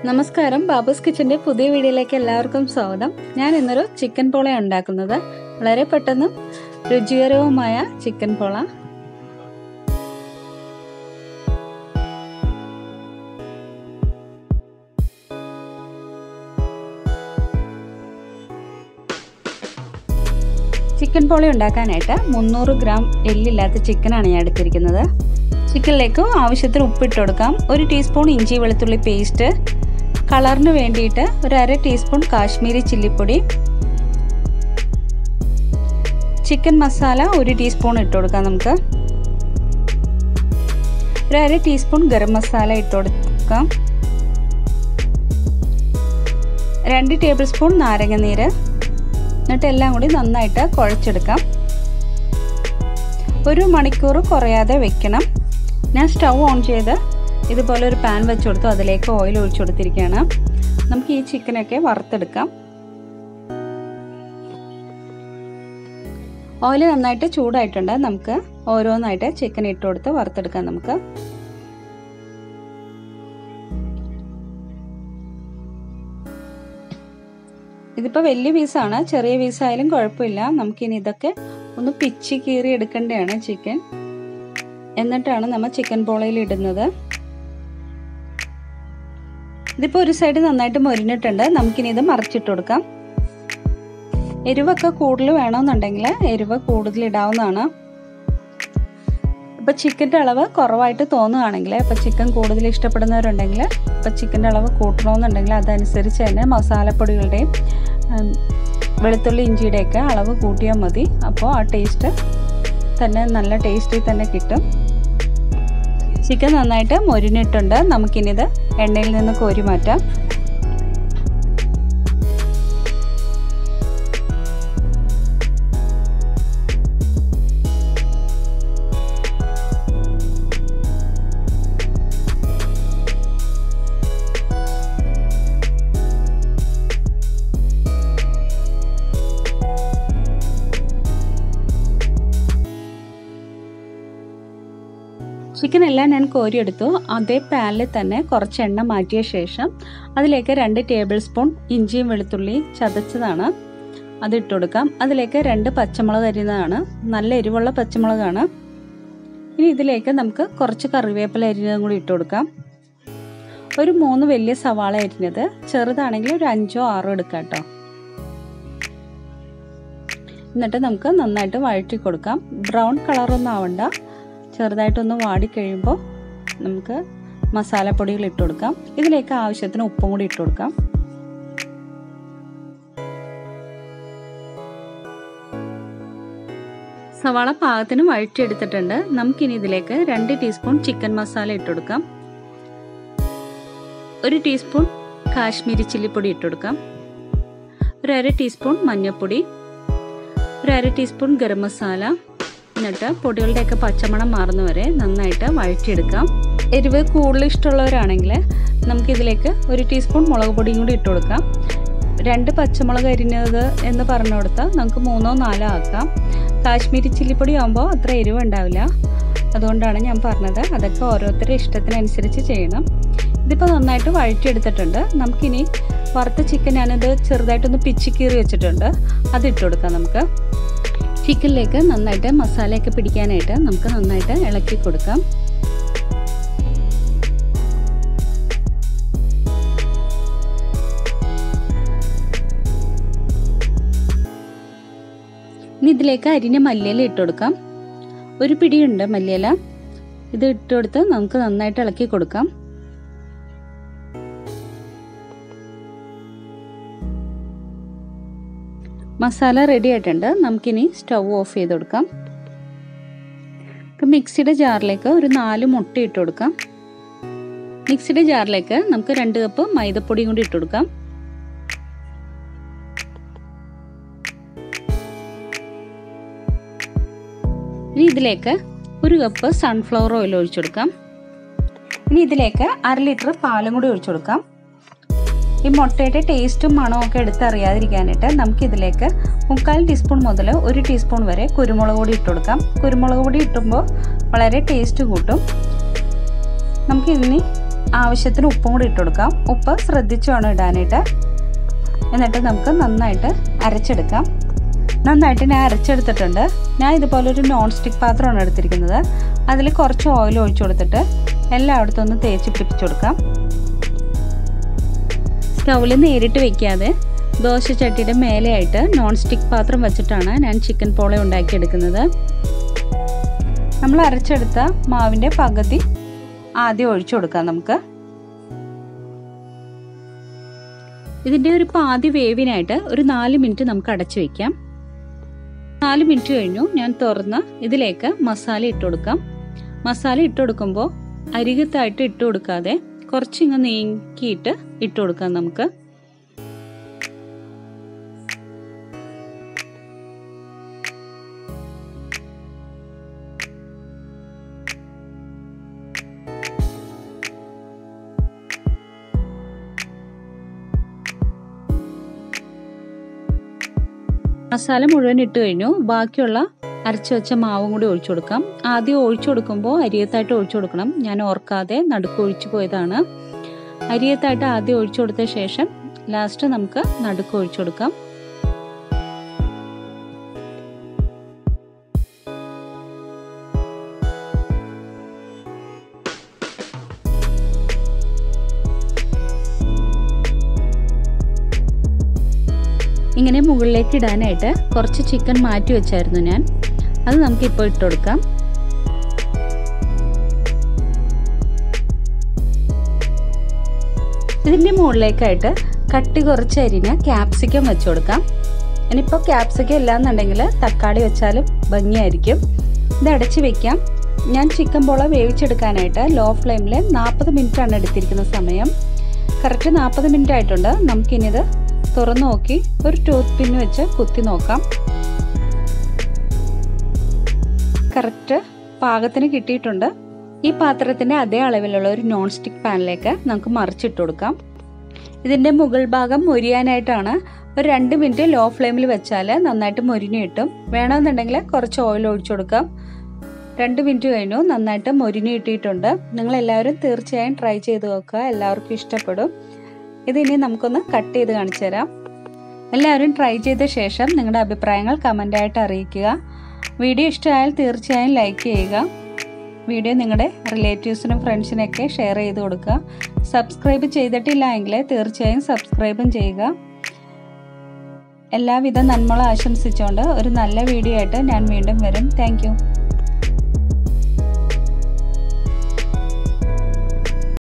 നമസ്കാരം ബാബൂസ് കിച്ചൻ്റെ പുതിയ വീഡിയോയിലേക്ക് എല്ലാവർക്കും സ്വാഗതം ഞാൻ ഇന്നൊരു ചിക്കൻ പോള ഉണ്ടാക്കുന്നത് വളരെ പെട്ടെന്നും രുചികരവുമായ ചിക്കൻ പോള ചിക്കൻ പോള ഉണ്ടാക്കാനായിട്ട് മുന്നൂറ് ഗ്രാം എല്ലില്ലാത്ത ചിക്കനാണ് ഞാൻ എടുത്തിരിക്കുന്നത് ചിക്കനിലേക്ക് ആവശ്യത്തിന് ഉപ്പിട്ട് കൊടുക്കാം ഒരു ടീസ്പൂൺ ഇഞ്ചി വെളുത്തുള്ളി പേസ്റ്റ് കളറിന് വേണ്ടിയിട്ട് ഒരു അര ടീസ്പൂൺ കാശ്മീരി ചില്ലിപ്പൊടി ചിക്കൻ മസാല ഒരു ടീസ്പൂൺ ഇട്ട് കൊടുക്കാം നമുക്ക് ഒരു അര ടീസ്പൂൺ ഗരം മസാല ഇട്ട് കൊടുക്കാം രണ്ട് ടേബിൾ സ്പൂൺ നാരങ്ങ നീര് എന്നിട്ട് എല്ലാം കൂടി നന്നായിട്ട് കുഴച്ചെടുക്കാം ഒരു മണിക്കൂർ കുറയാതെ വെക്കണം ഞാൻ സ്റ്റൗ ഓൺ ചെയ്ത് ഇതുപോലെ ഒരു പാൻ വെച്ച് കൊടുത്തു അതിലേക്ക് ഓയിൽ ഒഴിച്ചു കൊടുത്തിരിക്കുകയാണ് നമുക്ക് ഈ ചിക്കനൊക്കെ വറുത്തെടുക്കാം ഓയിൽ നന്നായിട്ട് ചൂടായിട്ടുണ്ട് നമുക്ക് ഓരോന്നായിട്ട് ചിക്കൻ ഇട്ട് കൊടുത്ത് വറുത്തെടുക്കാം നമുക്ക് ഇതിപ്പോൾ വലിയ പീസാണ് ചെറിയ പീസായാലും കുഴപ്പമില്ല നമുക്കിനി ഇതൊക്കെ ഒന്ന് പിച്ചി കീറി എടുക്കേണ്ടതാണ് ചിക്കൻ എന്നിട്ടാണ് നമ്മൾ ചിക്കൻ പോളയിൽ ഇടുന്നത് ഇതിപ്പോൾ ഒരു സൈഡ് നന്നായിട്ട് മൊരിഞ്ഞിട്ടുണ്ട് നമുക്കിനി ഇത് മറിച്ചിട്ട് കൊടുക്കാം എരിവൊക്കെ കൂടുതൽ വേണമെന്നുണ്ടെങ്കിൽ എരിവ് കൂടുതൽ ഇടാവുന്നതാണ് ഇപ്പം ചിക്കൻ്റെ അളവ് കുറവായിട്ട് തോന്നുകയാണെങ്കിൽ ഇപ്പം ചിക്കൻ കൂടുതൽ ഇഷ്ടപ്പെടുന്നവരുണ്ടെങ്കിൽ ഇപ്പം ചിക്കൻ്റെ അളവ് കൂട്ടണമെന്നുണ്ടെങ്കിൽ അതനുസരിച്ച് തന്നെ മസാലപ്പൊടികളുടെയും വെളുത്തുള്ളി ഇഞ്ചിയുടെയൊക്കെ അളവ് കൂട്ടിയാൽ മതി അപ്പോൾ ആ ടേസ്റ്റ് തന്നെ നല്ല ടേസ്റ്റിൽ തന്നെ കിട്ടും ചിക്കൻ നന്നായിട്ട് മൊരിഞ്ഞിട്ടുണ്ട് നമുക്കിനിത് എണ്ണയിൽ നിന്ന് കോരി മാറ്റാം ചിക്കൻ എല്ലാം ഞാൻ കോരിയെടുത്തു അതേ പാനിൽ തന്നെ കുറച്ച് എണ്ണ മാറ്റിയ ശേഷം അതിലേക്ക് രണ്ട് ടേബിൾ സ്പൂൺ ഇഞ്ചിയും വെളുത്തുള്ളി ചതച്ചതാണ് അത് ഇട്ട് കൊടുക്കാം അതിലേക്ക് രണ്ട് പച്ചമുളക് അരിഞ്ഞതാണ് നല്ല എരിവുള്ള പച്ചമുളകാണ് ഇനി ഇതിലേക്ക് നമുക്ക് കുറച്ച് കറിവേപ്പില അരിഞ്ഞതും കൂടി ഇട്ട് കൊടുക്കാം ഒരു മൂന്ന് വലിയ സവാള അരിഞ്ഞത് ചെറുതാണെങ്കിൽ ഒരു അഞ്ചോ ആറോ എടുക്കാം കേട്ടോ എന്നിട്ട് നമുക്ക് നന്നായിട്ട് വഴറ്റി കൊടുക്കാം ബ്രൗൺ കളറൊന്നും ആവണ്ട ചെറുതായിട്ടൊന്ന് വാടിക്കഴിയുമ്പോൾ നമുക്ക് മസാലപ്പൊടികൾ ഇട്ട് കൊടുക്കാം ഇതിലേക്ക് ആവശ്യത്തിന് ഉപ്പും കൂടി ഇട്ട് കൊടുക്കാം സവാള പാകത്തിന് വഴറ്റിയെടുത്തിട്ടുണ്ട് നമുക്കിനി ഇതിലേക്ക് രണ്ട് ടീസ്പൂൺ ചിക്കൻ മസാല ഇട്ട് കൊടുക്കാം ഒരു ടീസ്പൂൺ കാശ്മീരി ചില്ലിപ്പൊടി ഇട്ട് കൊടുക്കാം ഒരു അര ടീസ്പൂൺ മഞ്ഞൾപ്പൊടി ഒരു അര ടീസ്പൂൺ ഗരം മസാല എന്നിട്ട് പൊടികളുടെയൊക്കെ പച്ചമണം മാറുന്ന വരെ നന്നായിട്ട് വഴറ്റിയെടുക്കാം എരിവ് കൂടുതൽ ഇഷ്ടമുള്ളവരാണെങ്കിൽ നമുക്കിതിലേക്ക് ഒരു ടീസ്പൂൺ മുളക് പൊടിയും കൂടി ഇട്ട് കൊടുക്കാം രണ്ട് പച്ചമുളക് അരിഞ്ഞത് എന്ന് പറഞ്ഞു കൊടുത്താൽ നമുക്ക് മൂന്നോ നാലോ ആക്കാം കാശ്മീരി ചില്ലിപ്പൊടി ആകുമ്പോൾ അത്ര എരിവ് ഉണ്ടാവില്ല അതുകൊണ്ടാണ് ഞാൻ പറഞ്ഞത് അതൊക്കെ ഓരോരുത്തരുടെ ഇഷ്ടത്തിനനുസരിച്ച് ചെയ്യണം ഇതിപ്പോൾ നന്നായിട്ട് വഴറ്റിയെടുത്തിട്ടുണ്ട് നമുക്കിനി വറുത്ത ചിക്കൻ ഞാനിത് ചെറുതായിട്ടൊന്ന് പിച്ചിക്കീറി വെച്ചിട്ടുണ്ട് അത് ഇട്ട് കൊടുക്കാം നമുക്ക് ചിക്കനിലേക്ക് നന്നായിട്ട് മസാലയൊക്കെ പിടിക്കാനായിട്ട് നമുക്ക് നന്നായിട്ട് ഇളക്കി കൊടുക്കാം ഇനി ഇതിലേക്ക് അരിഞ്ഞ മല്ലിയില ഇട്ട് കൊടുക്കാം ഒരു പിടിയുണ്ട് മല്ലിയില ഇത് ഇട്ട് കൊടുത്ത് നമുക്ക് നന്നായിട്ട് ഇളക്കി കൊടുക്കാം മസാല റെഡി ആയിട്ടുണ്ട് നമുക്കിനി സ്റ്റൗ ഓഫ് ചെയ്ത് കൊടുക്കാം മിക്സിയുടെ ജാറിലേക്ക് ഒരു നാല് മുട്ട ഇട്ട് കൊടുക്കാം മിക്സിയുടെ ജാറിലേക്ക് നമുക്ക് രണ്ട് കപ്പ് മൈദപ്പൊടിയും കൂടി ഇട്ട് കൊടുക്കാം ഇനി ഇതിലേക്ക് ഒരു കപ്പ് സൺഫ്ലവർ ഓയിൽ ഒഴിച്ചു കൊടുക്കാം ഇനി ഇതിലേക്ക് അര ലിറ്റർ പാലും കൂടി ഒഴിച്ചു കൊടുക്കാം ഈ മുട്ടയുടെ ടേസ്റ്റും മണവും ഒക്കെ എടുത്തറിയാതിരിക്കാനായിട്ട് നമുക്കിതിലേക്ക് മുക്കാൽ ടീസ്പൂൺ മുതൽ ഒരു ടീസ്പൂൺ വരെ കുരുമുളക് പൊടി ഇട്ട് കൊടുക്കാം കുരുമുളക് പൊടി ഇട്ടുമ്പോൾ വളരെ ടേസ്റ്റ് കൂട്ടും നമുക്കിതിനി ആവശ്യത്തിന് ഉപ്പും കൂടി ഇട്ട് കൊടുക്കാം ഉപ്പ് ശ്രദ്ധിച്ചു വേണം ഇടാനായിട്ട് എന്നിട്ട് നമുക്ക് നന്നായിട്ട് അരച്ചെടുക്കാം നന്നായിട്ട് ഞാൻ അരച്ചെടുത്തിട്ടുണ്ട് ഞാൻ ഇതുപോലെ ഒരു നോൺ സ്റ്റിക്ക് പാത്രമാണ് എടുത്തിരിക്കുന്നത് അതിൽ കുറച്ച് ഓയിൽ ഒഴിച്ചു കൊടുത്തിട്ട് എല്ലായിടത്തും ഒന്ന് തേച്ച് പിടിപ്പിച്ചു കൊടുക്കാം സ്റ്റൗവിൽ നേരിട്ട് വെക്കാതെ ദോശച്ചട്ടിയുടെ മേലെയായിട്ട് നോൺ സ്റ്റിക്ക് പാത്രം വെച്ചിട്ടാണ് ഞാൻ ചിക്കൻ പോള ഉണ്ടാക്കിയെടുക്കുന്നത് നമ്മൾ അരച്ചെടുത്ത മാവിൻ്റെ പകുതി ആദ്യം ഒഴിച്ചു കൊടുക്കാം നമുക്ക് ഇതിൻ്റെ ഒരു പാതി വേവിനായിട്ട് ഒരു നാല് മിനിറ്റ് നമുക്ക് അടച്ചു വെക്കാം നാല് മിനിറ്റ് കഴിഞ്ഞു ഞാൻ തുറന്ന് ഇതിലേക്ക് മസാല ഇട്ട് കൊടുക്കാം മസാല ഇട്ട് കൊടുക്കുമ്പോൾ അരികത്തായിട്ട് ഇട്ട് കൊടുക്കാതെ കുറച്ചിങ്ങ് നീക്കിയിട്ട് ഇട്ട് കൊടുക്കാം നമുക്ക് മസാല മുഴുവൻ ഇട്ട് കഴിഞ്ഞു ബാക്കിയുള്ള അരച്ചു വെച്ച മാവും കൂടി ഒഴിച്ചു കൊടുക്കാം ആദ്യം ഒഴിച്ചു കൊടുക്കുമ്പോൾ അരിയത്തായിട്ട് ഒഴിച്ചു കൊടുക്കണം ഞാൻ ഓർക്കാതെ നടുക്ക് ഒഴിച്ചു പോയതാണ് അരിയത്തായിട്ട് ആദ്യം ഒഴിച്ചു കൊടുത്ത ശേഷം ലാസ്റ്റ് നമുക്ക് നടുക്ക് ഒഴിച്ചു കൊടുക്കാം ഇങ്ങനെ മുകളിലേക്ക് ഇടാനായിട്ട് കുറച്ച് ചിക്കൻ മാറ്റി വെച്ചായിരുന്നു ഞാൻ അത് നമുക്ക് ഇപ്പോൾ ഇട്ട് കൊടുക്കാം ഇതിൻ്റെ മുകളിലേക്കായിട്ട് കട്ടി കുറച്ച് അരിഞ്ഞ് ക്യാപ്സിക്കം വെച്ച് കൊടുക്കാം ഇനിയിപ്പോൾ ക്യാപ്സിക്കം ഇല്ലാന്നുണ്ടെങ്കിൽ തക്കാളി വെച്ചാലും ഭംഗിയായിരിക്കും ഇത് അടച്ച് വെക്കാം ഞാൻ ചിക്കൻ പോള വേവിച്ചെടുക്കാനായിട്ട് ലോ ഫ്ലെയിമിൽ നാൽപ്പത് ആണ് എടുത്തിരിക്കുന്ന സമയം കറക്റ്റ് നാൽപ്പത് മിനിറ്റ് ആയിട്ടുണ്ട് നമുക്കിനിത് തുറന്നു നോക്കി ഒരു ടൂത്ത് പിൻ വെച്ച് കുത്തി നോക്കാം കറക്റ്റ് പാകത്തിന് കിട്ടിയിട്ടുണ്ട് ഈ പാത്രത്തിൻ്റെ അതേ അളവിലുള്ള ഒരു നോൺ സ്റ്റിക്ക് പാനിലേക്ക് നമുക്ക് മറിച്ചിട്ട് കൊടുക്കാം ഇതിൻ്റെ മുകൾ ഭാഗം മൊരിയാനായിട്ടാണ് ഒരു രണ്ട് മിനിറ്റ് ലോ ഫ്ലെയിമിൽ വെച്ചാൽ നന്നായിട്ട് മൊരിഞ്ഞു കിട്ടും വേണമെന്നുണ്ടെങ്കിൽ കുറച്ച് ഓയിൽ ഒഴിച്ചു കൊടുക്കാം രണ്ട് മിനിറ്റ് കഴിഞ്ഞു നന്നായിട്ട് മൊരിഞ്ഞു കിട്ടിയിട്ടുണ്ട് നിങ്ങളെല്ലാവരും തീർച്ചയായും ട്രൈ ചെയ്ത് നോക്കുക എല്ലാവർക്കും ഇഷ്ടപ്പെടും ഇതിനി നമുക്കൊന്ന് കട്ട് ചെയ്ത് കാണിച്ചു തരാം എല്ലാവരും ട്രൈ ചെയ്ത ശേഷം നിങ്ങളുടെ അഭിപ്രായങ്ങൾ കമൻ്റായിട്ട് അറിയിക്കുക വീഡിയോ ഇഷ്ടമായാൽ തീർച്ചയായും ലൈക്ക് ചെയ്യുക വീഡിയോ നിങ്ങളുടെ റിലേറ്റീവ്സിനും ഫ്രണ്ട്സിനൊക്കെ ഷെയർ ചെയ്ത് കൊടുക്കുക സബ്സ്ക്രൈബ് ചെയ്തിട്ടില്ല എങ്കിൽ തീർച്ചയായും സബ്സ്ക്രൈബും ചെയ്യുക എല്ലാവിധ നന്മകളും ആശംസിച്ചുകൊണ്ട് ഒരു നല്ല വീഡിയോ ആയിട്ട് ഞാൻ വീണ്ടും വരും താങ്ക്